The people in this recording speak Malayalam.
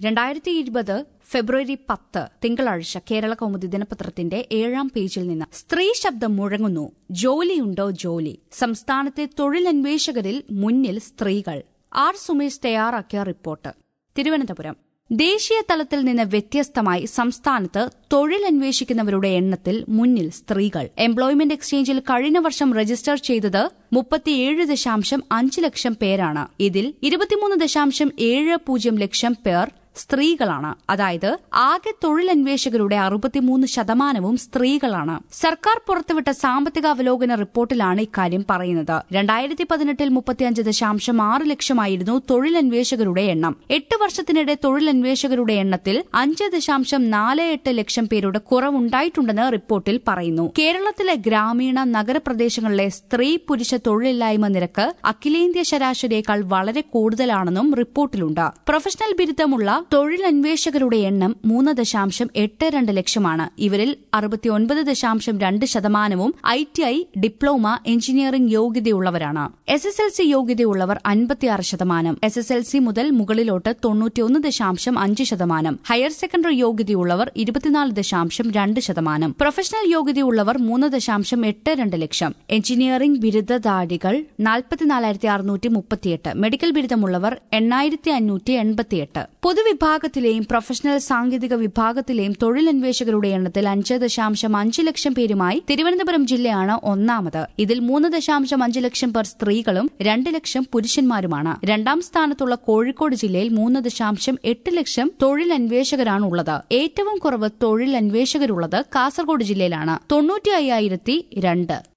രണ്ടായിരത്തി ഇരുപത് ഫെബ്രുവരി പത്ത് തിങ്കളാഴ്ച കേരള കൗമുദി ദിനപത്രത്തിന്റെ ഏഴാം പേജിൽ നിന്ന് സ്ത്രീ ശബ്ദം മുഴങ്ങുന്നു ജോലിയുണ്ടോ ജോലി സംസ്ഥാനത്തെ തൊഴിലന്വേഷകരിൽ മുന്നിൽ സ്ത്രീകൾ ആർ സുമേഷ് തയ്യാറാക്കിയ റിപ്പോർട്ട് തിരുവനന്തപുരം ദേശീയ തലത്തിൽ നിന്ന് വ്യത്യസ്തമായി സംസ്ഥാനത്ത് തൊഴിലന്വേഷിക്കുന്നവരുടെ എണ്ണത്തിൽ മുന്നിൽ സ്ത്രീകൾ എംപ്ലോയ്മെന്റ് എക്സ്ചേഞ്ചിൽ കഴിഞ്ഞ വർഷം രജിസ്റ്റർ ചെയ്തത് മുപ്പത്തിയേഴ് ദശാംശം അഞ്ച് ലക്ഷം പേരാണ് ഇതിൽ ഇരുപത്തിമൂന്ന് ദശാംശം ഏഴ് പൂജ്യം ലക്ഷം പേർ സ്ത്രീകളാണ് അതായത് ആകെ തൊഴിലന്വേഷകരുടെ അറുപത്തിമൂന്ന് ശതമാനവും സ്ത്രീകളാണ് സർക്കാർ പുറത്തുവിട്ട സാമ്പത്തിക അവലോകന റിപ്പോർട്ടിലാണ് ഇക്കാര്യം പറയുന്നത് രണ്ടായിരത്തി പതിനെട്ടിൽ മുപ്പത്തിയഞ്ച് ദശാംശം ആറ് ലക്ഷമായിരുന്നു തൊഴിലന്വേഷകരുടെ എണ്ണം എട്ട് വർഷത്തിനിടെ തൊഴിലന്വേഷകരുടെ എണ്ണത്തിൽ അഞ്ച് ദശാംശം നാല് എട്ട് ലക്ഷം പേരുടെ കുറവുണ്ടായിട്ടുണ്ടെന്ന് റിപ്പോർട്ടിൽ പറയുന്നു കേരളത്തിലെ ഗ്രാമീണ നഗരപ്രദേശങ്ങളിലെ സ്ത്രീ പുരുഷ തൊഴിലില്ലായ്മ നിരക്ക് അഖിലേന്ത്യാ ശരാശരിയേക്കാൾ വളരെ കൂടുതലാണെന്നും റിപ്പോർട്ടിലുണ്ട് പ്രൊഫഷണൽ ബിരുദമുള്ള തൊഴിലന്വേഷകരുടെ എണ്ണം മൂന്ന് ദശാംശം എട്ട് രണ്ട് ലക്ഷമാണ് ഇവരിൽ അറുപത്തിയൊൻപത് ദശാംശം രണ്ട് ശതമാനവും I T I diploma engineering യോഗ്യതയുള്ളവരാണ് എസ് എസ് എൽ സി യോഗ്യതയുള്ളവർ അൻപത്തിയാറ് ശതമാനം എസ് എസ് എൽ സി മുതൽ മുകളിലോട്ട് തൊണ്ണൂറ്റിയൊന്ന് ദശാംശം അഞ്ച് ശതമാനം ഹയർ സെക്കൻഡറി യോഗ്യതയുള്ളവർ ഇരുപത്തിനാല് ദശാംശം രണ്ട് ശതമാനം പ്രൊഫഷണൽ യോഗ്യതയുള്ളവർ മൂന്ന് ദശാംശം എട്ട് രണ്ട് ലക്ഷം എഞ്ചിനീയറിംഗ് ബിരുദധാരികൾ നാൽപ്പത്തിനാലായിരത്തി അറുന്നൂറ്റി മുപ്പത്തിയെട്ട് മെഡിക്കൽ ബിരുദമുള്ളവർ എണ്ണായിരത്തി അഞ്ഞൂറ്റി എൺപത്തിയെട്ട് പൊതുവിഭാഗത്തിലെയും പ്രൊഫഷണൽ സാങ്കേതിക വിഭാഗത്തിലെയും തൊഴിലന്വേഷകരുടെ എണ്ണത്തിൽ അഞ്ച് ദശാംശം അഞ്ച് ലക്ഷം പേരുമായി തിരുവനന്തപുരം ജില്ലയാണ് ഒന്നാമത് ഇതിൽ മൂന്ന് ദശാംശം അഞ്ച് ലക്ഷം പേർ സ്ത്രീകളും രണ്ട് ലക്ഷം പുരുഷന്മാരുമാണ് രണ്ടാം സ്ഥാനത്തുള്ള കോഴിക്കോട് ജില്ലയിൽ മൂന്ന് ദശാംശം എട്ട് ലക്ഷം തൊഴിലന്വേഷകരാണുള്ളത് ഏറ്റവും കുറവ് തൊഴിലന്വേഷകരുള്ളത് കാസർഗോഡ് ജില്ലയിലാണ് തൊണ്ണൂറ്റി അയ്യായിരത്തി രണ്ട്